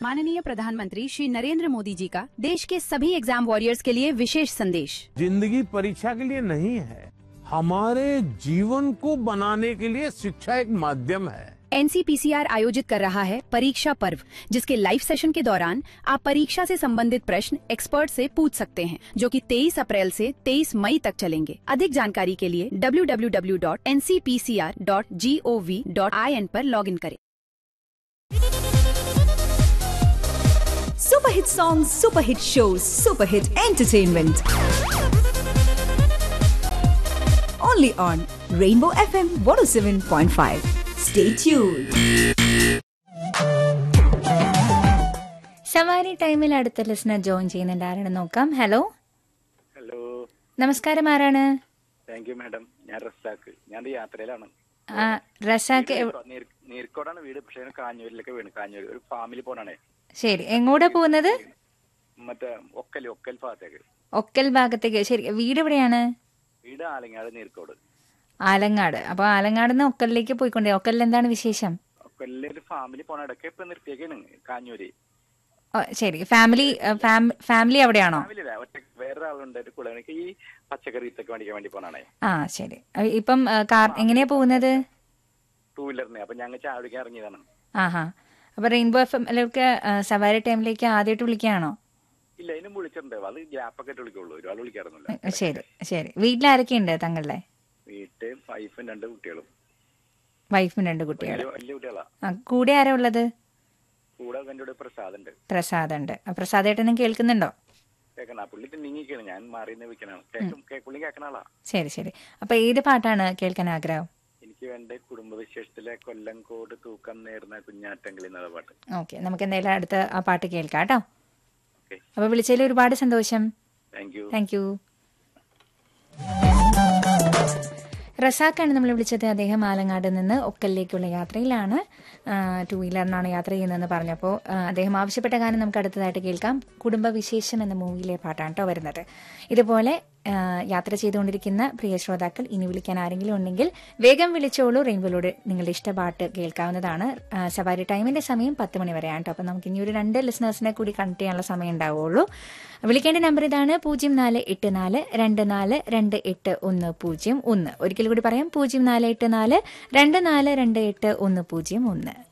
माननीय प्रधानमंत्री श्री नरेंद्र मोदी जी का देश के सभी एग्जाम वॉरियर्स के लिए विशेष संदेश जिंदगी परीक्षा के लिए नहीं है हमारे जीवन को बनाने के लिए शिक्षा एक माध्यम है एनसीपीसीआर आयोजित कर रहा है परीक्षा पर्व जिसके लाइव सेशन के दौरान आप परीक्षा से संबंधित प्रश्न एक्सपर्ट से पूछ सकते हैं जो कि 23 अप्रैल से 23 मई तक चलेंगे अधिक जानकारी के लिए www.ncpcr.gov.in पर लॉगिन करें Super hit songs, super hit shows, super hit entertainment. Only on Rainbow FM 107.5. Stay tuned. സവാരി ടൈമിൽ അടുത്ത ലിസണർ ജോയിൻ ചെയ്യുന്നുണ്ട് ആരാണെന്ന് നോക്കാം ഹലോ ഹലോ നമസ്കാരം ആരാണ് താങ്ക് യു മാഡം ഞാൻ റസാക്ക് ഞാൻ യാത്രയിലാണ് ആ, റസാക്ക് എവ്- നീർക്കോ- നീർ- നീർക്കോടാണ് വീട് പക്ഷേ ഞാൻ കാഞ്ഞൂരിലൊക്കെ വീണ് കാഞ്ഞൂർ ഒരു ഫാമിലി പോണാണേ ശരി എങ്ങോട്ടാ പോകുന്നത് മറ്റേ ഒക്കൽ ഒക്കൽ ഭാഗത്തേക്ക് ഒക്കൽ ഭാഗത്തേക്ക് ശരി വീട് എവിടെയാണ് വീട് ആലങ്ങാട് നീർക്കോട് ആലങ്ങാട് അപ്പൊ ആലങ്ങാട് നിന്ന് ഒക്കലിലേക്ക് പോയിക്കൊണ്ടേ ഒക്കലിൽ എന്താണ് വിശേഷം ഒക്കലിലെ ഒരു ഫാമിലി പോണ ഇടയ്ക്ക് ഇപ്പൊ നിർത്തിയേക്കാണ് കാഞ്ഞൂര് ഓ, ശരി ഫാമിലി ഫാം- ഫാമിലി അവിടെയാണോ ഫാമിലി ഒറ്റ വേറൊരാളുണ്ട് ഒരു കൂടെ എനിക്ക് ഈ പച്ചക്കറി ഇത്തൊക്കെ മേടിക്കാൻ വേണ്ടി പോണാണേ ആ ശരി അ, ഇപ്പം ആ, കാർ എങ്ങനെയാ പോകുന്നത് ടൂ വീലറിന് അപ്പൊ ഞങ്ങൾ ചായ കുടിക്കാൻ ഇറങ്ങിയതാണ് ആഹാ അപ്പൊ റെയിൻബോ എഫ് എമ്മിലേക്ക് സവാരി ടൈമിലേക്ക് ആദ്യമായിട്ട് വിളിക്കുകയാണോ ഇല്ല അതിനും വിളിച്ചിട്ടുണ്ട് അത് ഗ്യാപ്പൊക്കെ ഇട്ട് വിളിക്കുള്ളൂ ഒരുപാട് വിളിക്കാറൊന്നുമില്ല ഉം, ശരി ശരി വീട്ടിലാരൊക്കെയുണ്ട് തങ്ങളുടെ വീട്ട് വൈഫും രണ്ട് കുട്ടികളും വൈഫും രണ്ട് കുട്ടികൾ വലിയ വലിയ കുട്ടികളാ ആ കൂടെ ആരാ ഉള്ളത് കൂടെ എൻ്റെ കൂടെ പ്രസാദ് ഉണ്ട് പ്രസാദ് ഉണ്ട് പ്രസാദേട്ടനും കേൾക്കുന്നുണ്ടോ കേക്കണ പുള്ളി തിന്നിങ്ങിക്കാണ് ഞാൻ മാറിയെന്ന് വിൽക്കണാണ് കേക്കും കേ- പുള്ളി കേൾക്കണ ആളാ ശരി ശരി അപ്പൊ ഏത് പാട്ടാണ് കേൾക്കാൻ ആഗ്രഹം എനിക്ക് വേണ്ട കുടുംബവിശേഷത്തിലെ കൊല്ലംകോട് തൂക്കം നേർന്ന കുഞ്ഞാറ്റങ്കിളി എന്നുള്ള പാട്ട് ഓക്കെ നമുക്ക് എന്തായാലും അടുത്ത ആ പാട്ട് കേൾക്കാം കേട്ടോ ഓക്കെ അപ്പൊ വിളിച്ചതിൽ ഒരുപാട് സന്തോഷം താങ്ക് യു താങ്ക് യു റസാഖാണ് നമ്മൾ വിളിച്ചത് അദ്ദേഹം ആലങ്ങാട് നിന്ന് ഒക്കലിലേക്കുള്ള യാത്രയിലാണ് ടൂ വീലറിനാണ് യാത്ര ചെയ്യുന്നതെന്ന് പറഞ്ഞപ്പോൾ ആ, അദ്ദേഹം ആവശ്യപ്പെട്ട ഗാനം നമുക്ക് അടുത്തതായിട്ട് കേൾക്കാം കുടുംബവിശേഷം എന്ന മൂവിയിലെ പാട്ടാണ് കേട്ടോ വരുന്നത് ഇതുപോലെ ആ, യാത്ര ചെയ്തുകൊണ്ടിരിക്കുന്ന പ്രിയ ശ്രോതാക്കൾ ഇനി വിളിക്കാൻ ആരെങ്കിലും ഉണ്ടെങ്കിൽ വേഗം വിളിച്ചോളൂ റെയിൻബോയിലൂടെ നിങ്ങളുടെ ഇഷ്ട പാട്ട് കേൾക്കാവുന്നതാണ് ആ, സവാരി ടൈമിന്റെ സമയം പത്ത് മണി വരെയാണ് കേട്ടോ അപ്പം നമുക്ക് ഇനി ഒരു രണ്ട് ലിസണേഴ്സിനെ കൂടി കണക്ട് ചെയ്യാനുള്ള സമയം ഉണ്ടാവുള്ളൂ വിളിക്കേണ്ട നമ്പർ ഇതാണ് പൂജ്യം നാല് എട്ട് നാല് രണ്ട് നാല് രണ്ട് എട്ട് ഒന്ന് പൂജ്യം ഒന്ന് ഒരിക്കൽ കൂടി പറയാം പൂജ്യം നാല് എട്ട് നാല് രണ്ട് നാല് രണ്ട് എട്ട് ഒന്ന് പൂജ്യം ഒന്ന്